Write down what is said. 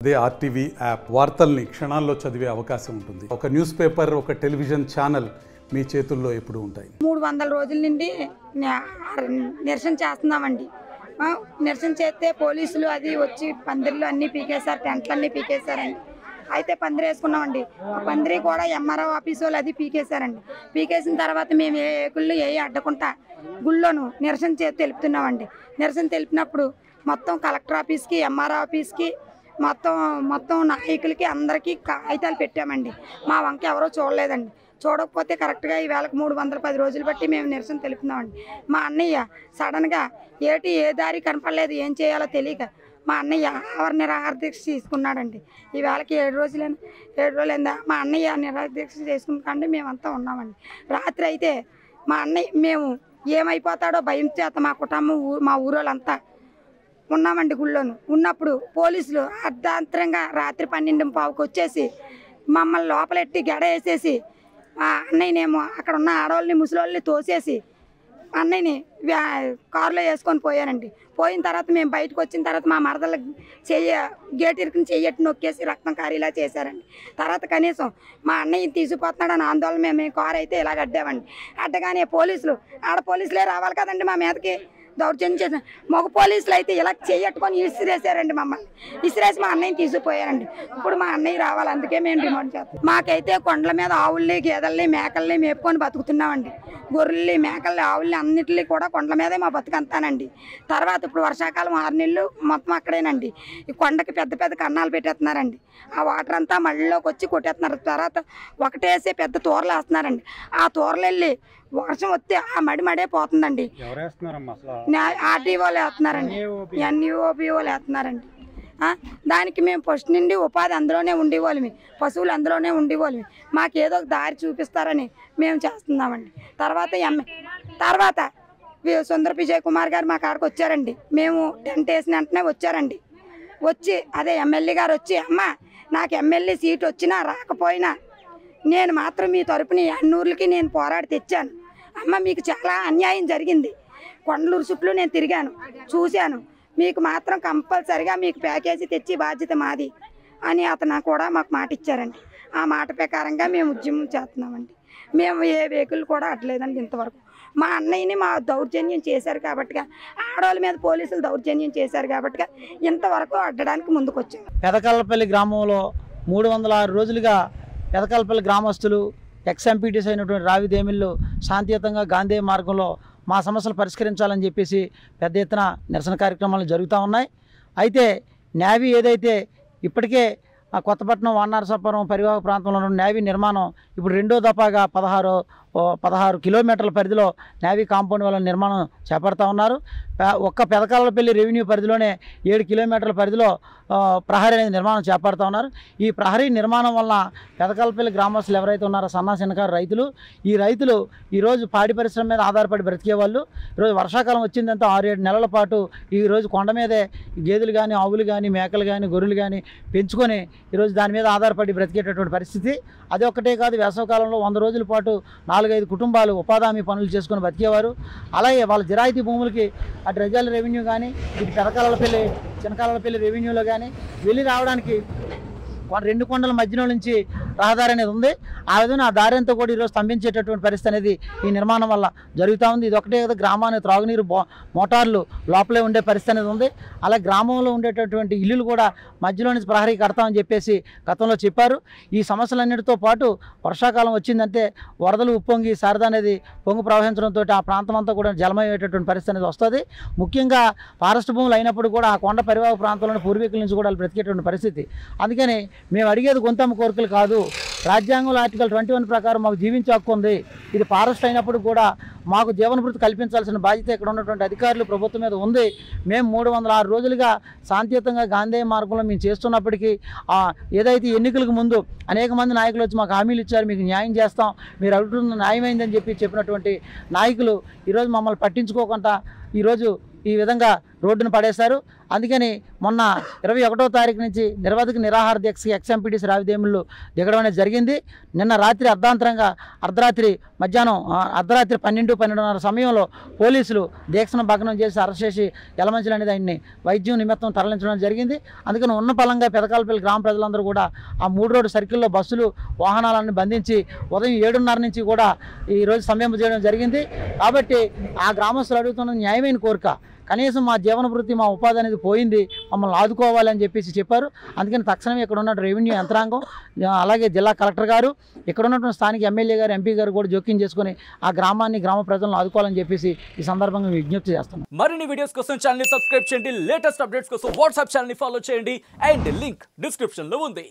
అదే RTV app వార్తల్ని క్షణాల్లో చదివే అవకాశం ఉంటుంది ఒక న్యూస్ పేపర్ ఒక టెలివిజన్ ఛానల్ మీ చేతుల్లో ఎప్పుడూ ఉంటాయి మూడు వందల రోజుల నుండి నే- నిరసన చేస్తున్నామండి ఆ, నిరసన చేస్తే పోలీసులు అది వచ్చి పందిర్లు అన్నీ పీకేశారు టెంట్లు అన్నీ పీకేశారండి అయితే పందిరి వేసుకున్నామండి ఆ పందిరి కూడా ఎంఆర్ఓ ఆఫీస్ వాళ్ళు అది పీకేశారండి పీకేసిన తర్వాత మేము ఏ ఏకుళ్ళు ఏ అడ్డకుండా గుళ్ళోను నిరసన చేసి తెలుపుతున్నామండి నిరసన తెలిపినప్పుడు మొత్తం కలెక్టర్ ఆఫీస్కి ఎంఆర్ఓ ఆఫీస్కి మొత్తం మొత్తం నాయకులకి అందరికీ కాగితాలు పెట్టామండి మా వంక ఎవరో చూడలేదండి చూడకపోతే కరెక్ట్గా ఈ వేళకు మూడు వందల పది రోజులు బట్టి మేము నిరసన తెలుపుతున్నామండి మా అన్నయ్య సడన్గా ఏటి ఏ దారి కనపడలేదు ఏం చేయాలో తెలియక మా అన్నయ్య ఆవర నిరాహార దీక్ష తీసుకున్నాడండి ఈ వేళకి ఏడు రోజులైనా ఏడు రోజులైందా మా అన్నయ్య నిరాహార దీక్ష చేసుకుంటే మేమంతా ఉన్నామండి రాత్రి అయితే మా అన్నయ్య మేము ఏమైపోతాడో భయం చేత మా కుటుంబం ఊ- మా ఊరోళ్ళంతా ఉన్నామండి గుళ్ళోను ఉన్నప్పుడు పోలీసులు అర్ధాంతరంగా రాత్రి పన్నెండు పావుకి వచ్చేసి మమ్మల్ని లోపలెట్టి గడ వేసేసి ఆ అన్నయ్యనేమో అక్కడ ఉన్న ఆడవాళ్ళని ముసలోళ్ళని తోసేసి అన్నయ్యని వ్యా- కారులో వేసుకొని పోయానండి పోయిన తర్వాత మేము బయటకు వచ్చిన తర్వాత మా మరదల చెయ్య గేట్ ఇరుకుని చెయ్యట్టు నొక్కేసి రక్తం కారేలా చేశారండి తర్వాత కనీసం మా అన్నయ్య తీసుకుపోతున్నాడని ఆందోళన మేము ఈ కారు అయితే ఇలా అడ్డామండి అడ్డగానే పోలీసులు ఆడ పోలీసులే రావాలి కదండి మా మీదకి దౌర్జన్యం చేసిన మగ పోలీసులు అయితే ఇలా చెయ్యట్టుకొని ఇసిరేసారండి మమ్మల్ని ఇసిరేసి మా అన్నయ్యని తీసుకుపోయారండి ఇప్పుడు మా అన్నయ్య రావాలి అందుకే మేము డిమాండ్ చేస్తాం మాకైతే కొండల మీద ఆవుల్ని గేదెల్ని మేకల్ని మేపుకొని బతుకుతున్నామండి గొర్రెల్ని మేకల్ని ఆవుల్ని అన్నిటిని కూడా కొండల మీదే మా బతుకంతానండి తర్వాత ఇప్పుడు వర్షాకాలం ఆరు నెలలు మొత్తం అక్కడేనండి ఈ కొండకి పెద్ద పెద్ద కన్నాలు పెట్టేస్తున్నారండి ఆ వాటర్ అంతా మళ్ళీలోకి వచ్చి కొట్టేస్తున్నారు తర్వాత ఒకటేసి పెద్ద తోరలు వేస్తున్నారండి ఆ తోరలు వెళ్ళి వర్షం వస్తే ఆ మడి మడే పోతుందండి ఎవరేస్తున్నారమ్మా అసలు న్యా- ఆర్టీ వాళ్ళు వేస్తున్నారండి ఎన్యూఓపి వాళ్ళు వేస్తున్నారండి ఆ, దానికి మేము ఫస్ట్ నుండి ఉపాధి అందులోనే ఉండేవాళ్ళమి పశువులు అందులోనే ఉండేవాళ్ళమి మాకు ఏదో ఒక దారి చూపిస్తారని మేము చేస్తున్నామండి తర్వాత ఎమ్మె తర్వాత వి- సుందర విజయ్ కుమార్ గారు మా కాడకు వచ్చారండి మేము టెంట్ వేసిన వెంటనే వచ్చారండి వచ్చి అదే ఎమ్మెల్యే గారు వచ్చి అమ్మ నాకు ఎమ్మెల్యే సీట్ వచ్చినా రాకపోయినా నేను మాత్రం మీ తరపుని అన్నూర్లకి నేను పోరాడి తెచ్చాను అమ్మ మీకు చాలా అన్యాయం జరిగింది కొండలూరు చుట్టూ నేను తిరిగాను చూశాను మీకు మాత్రం కంపల్సరిగా మీకు ప్యాకేజీ తెచ్చి బాధ్యత మాది అని అతను కూడా మాకు మాట ఇచ్చారండి ఆ మాట ప్రకారంగా మేము ఉద్యమం చేస్తున్నామండి మేము ఏ వెహికల్ కూడా అట్లేదండి ఇంతవరకు మా అన్నయ్యని మా దౌర్జన్యం చేశారు కాబట్టి ఆడవాళ్ళ మీద పోలీసులు దౌర్జన్యం చేశారు కాబట్టి ఇంతవరకు అడ్డడానికి ముందుకు వచ్చాం పెదకల్లపల్లి గ్రామంలో మూడు వందల ఆరు రోజులుగా పెదకల్లపల్లి గ్రామస్తులు ఎక్స్ ఎంపీటీస్ అయినటువంటి రావి దేమిళ్ళు శాంతియుతంగా గాంధీ మార్గంలో మా సమస్యలు పరిష్కరించాలని చెప్పేసి పెద్ద ఎత్తున నిరసన కార్యక్రమాలు జరుగుతూ ఉన్నాయి అయితే నేవీ ఏదైతే ఇప్పటికే ఆ కొత్తపట్నం వానారసాపురం పరివాహక ప్రాంతంలో ఉన్న నేవీ నిర్మాణం ఇప్పుడు రెండో దఫాగా పదహారు ఓ పదహారు కిలోమీటర్ల పరిధిలో నేవీ కాంపౌండ్ వాళ్ళ నిర్మాణం చేపడతా ఉన్నారు ప- ఒక్క పెదకాలపల్లి రెవెన్యూ పరిధిలోనే ఏడు కిలోమీటర్ల పరిధిలో ఆ, ప్రహరీ అనేది నిర్మాణం చేపడతా ఉన్నారు ఈ ప్రహరీ నిర్మాణం వల్ల పెదకాలపల్లి గ్రామస్తులు ఎవరైతే ఉన్నారో సన్నా చిన్నకారు రైతులు ఈ రైతులు ఈరోజు పాడి పరిశ్రమ మీద ఆధారపడి బ్రతికే వాళ్ళు ఈరోజు వర్షాకాలం వచ్చిందంటే ఆరు ఏడు నెలల పాటు ఈరోజు కొండ మీదే గేదెలు కానీ ఆవులు కానీ మేకలు కానీ గొర్రెలు కానీ పెంచుకొని ఈరోజు దాని మీద ఆధారపడి బ్రతికేటటువంటి పరిస్థితి అది ఒక్కటే కాదు వేసవకాలంలో వంద రోజుల పాటు నాలుగైదు కుటుంబాలు ఉపాధి హామీ పనులు చేసుకొని బతికేవారు అలాగే వాళ్ళ జిరాయితీ భూములకి అటు రెజాల రెవెన్యూ కానీ ఇటు పెదకాలపల్లి చినకాలపల్లి రెవెన్యూలో కానీ వెళ్ళి రావడానికి కొ- రెండు కొండల మధ్యలో నుంచి రహదారి అనేది ఉంది ఆ విధంగా ఆ దారి అంతా కూడా ఈరోజు స్తంభించేటటువంటి పరిస్థితి అనేది ఈ నిర్మాణం వల్ల జరుగుతూ ఉంది ఇది ఒకటే కదా గ్రామానికి త్రాగునీరు బో మోటార్లు లోపలే ఉండే పరిస్థితి అనేది ఉంది అలా గ్రామంలో ఉండేటటువంటి ఇల్లులు కూడా మధ్యలో నుంచి ప్రహరీ కడతామని చెప్పేసి గతంలో చెప్పారు ఈ సమస్యలన్నిటితో పాటు వర్షాకాలం వచ్చిందంటే వరదలు ఉప్పొంగి శారద అనేది పొంగు ప్రవహించడంతో ఆ ప్రాంతం అంతా కూడా జలమయ్యేటటువంటి పరిస్థితి అనేది వస్తుంది ముఖ్యంగా ఫారెస్ట్ భూములు అయినప్పుడు కూడా ఆ కొండ పరివాహక ప్రాంతంలోని పూర్వీకుల నుంచి కూడా వాళ్ళు బ్రతికేటువంటి పరిస్థితి అందుకని మేము అడిగేది గొంతమ్మ కోరికలు కాదు రాజ్యాంగంలో ఆర్టికల్ ట్వంటీ వన్ ప్రకారం మాకు జీవించే హక్కు ఉంది ఇది ఫారెస్ట్ అయినప్పుడు కూడా మాకు జీవనభృతి కల్పించాల్సిన బాధ్యత ఇక్కడ ఉన్నటువంటి అధికారులు ప్రభుత్వం మీద ఉంది మేము మూడు వందల ఆరు రోజులుగా శాంతియుతంగా గాంధీ మార్గంలో మేము చేస్తున్నప్పటికీ ఆ, ఏదైతే ఎన్నికలకు ముందు అనేక మంది నాయకులు వచ్చి మాకు హామీలు ఇచ్చారు మీకు న్యాయం చేస్తాం మీరు అడుగుతున్న న్యాయమైందని చెప్పి చెప్పినటువంటి నాయకులు ఈరోజు మమ్మల్ని పట్టించుకోకుండా ఈరోజు ఈ విధంగా రోడ్డును పడేశారు అందుకని మొన్న ఇరవై ఒకటో తారీఖు నుంచి నిర్వాధిక నిరాహార దీక్షకి ఎక్స్ఎంపీటీసీ రావిదేములు దిగడం అనేది జరిగింది నిన్న రాత్రి అర్ధాంతరంగా అర్ధరాత్రి మధ్యాహ్నం ఆ, అర్ధరాత్రి పన్నెండు పన్నెండున్నర సమయంలో పోలీసులు దీక్షను భగ్నం చేసి అరెస్ట్ చేసి ఎలమంచులు అనేది ఆయన్ని వైద్యం నిమిత్తం తరలించడం జరిగింది అందుకని ఉన్న పలంగా పెదకాలపల్లి గ్రామ ప్రజలందరూ కూడా ఆ మూడు రోడ్డు సర్కిల్లో బస్సులు వాహనాలను బంధించి ఉదయం ఏడున్నర నుంచి కూడా ఈరోజు సమయం చేయడం జరిగింది కాబట్టి ఆ గ్రామస్తులు అడుగుతున్న న్యాయమైన కోరిక కనీసం మా జీవన వృత్తి మా ఉపాధి అనేది పోయింది మమ్మల్ని ఆదుకోవాలని చెప్పేసి చెప్పారు అందుకని తక్షణమే ఇక్కడ ఉన్న రెవెన్యూ యంత్రాంగం ఆ, అలాగే జిల్లా కలెక్టర్ గారు ఇక్కడ ఉన్నటువంటి స్థానిక ఎమ్మెల్యే గారు ఎంపీ గారు కూడా జోక్యం చేసుకొని ఆ గ్రామాన్ని గ్రామ ప్రజలను ఆదుకోవాలని చెప్పేసి ఈ సందర్భంగా విజ్ఞప్తి చేస్తున్నాం మరిన్ని వీడియోస్ కోసం ఛానల్ ని సబ్స్క్రైబ్ చేయండి లేటెస్ట్ అప్డేట్స్ కోసం వాట్సాప్ ఛానల్ ని ఫాలో చేయండి అండ్ లింక్ డిస్క్రిప్షన్ లో ఉంది